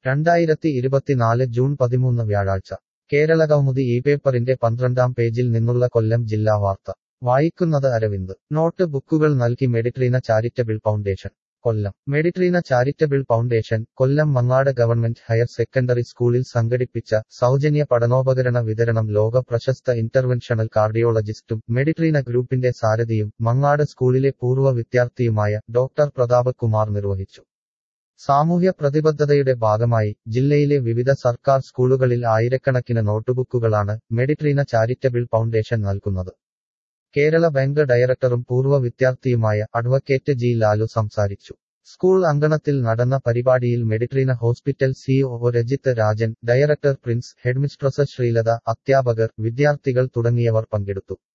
രണ്ടായിരത്തി ഇരുപത്തിനാല് ജൂൺ പതിമൂന്ന് വ്യാഴാഴ്ച കേരളകൗമുദി ഈ പേപ്പറിന്റെ പന്ത്രണ്ടാം പേജിൽ നിന്നുള്ള കൊല്ലം ജില്ലാ വാർത്ത വായിക്കുന്നത് അരവിന്ദ് നോട്ട് ബുക്കുകൾ നൽകി Meditrina charitable foundation Kollam Meditrina charitable foundation Kollam Mangad government higher secondary സ്കൂളിൽ സംഘടിപ്പിച്ച സൗജന്യ പഠനോപകരണ വിതരണം ലോക പ്രശസ്ത ഇന്റർവെൻഷണൽ കാർഡിയോളജിസ്റ്റും മെഡിട്രീന ഗ്രൂപ്പിന്റെ സാരഥിയും മങ്ങാട് സ്കൂളിലെ പൂർവ്വ വിദ്യാർത്ഥിയുമായ ഡോക്ടർ പ്രതാപ് കുമാർ നിർവഹിച്ചു സാമൂഹ്യ പ്രതിബദ്ധതയുടെ ഭാഗമായി ജില്ലയിലെ വിവിധ സർക്കാർ സ്കൂളുകളിൽ ആയിരക്കണക്കിന് നോട്ടുബുക്കുകളാണ് മെഡിട്രീന ചാരിറ്റബിൾ ഫൗണ്ടേഷൻ നൽകുന്നത് കേരള ബാങ്ക് ഡയറക്ടറും പൂർവ്വ വിദ്യാർത്ഥിയുമായ അഡ്വക്കേറ്റ് ജി ലാലു സംസാരിച്ചു സ്കൂൾ അങ്കണത്തിൽ നടന്ന പരിപാടിയിൽ Meditrina hospital CEO Rajith Rajan director Prince headmistress Sreelatha അധ്യാപകർ വിദ്യാർത്ഥികൾ തുടങ്ങിയവർ പങ്കെടുത്തു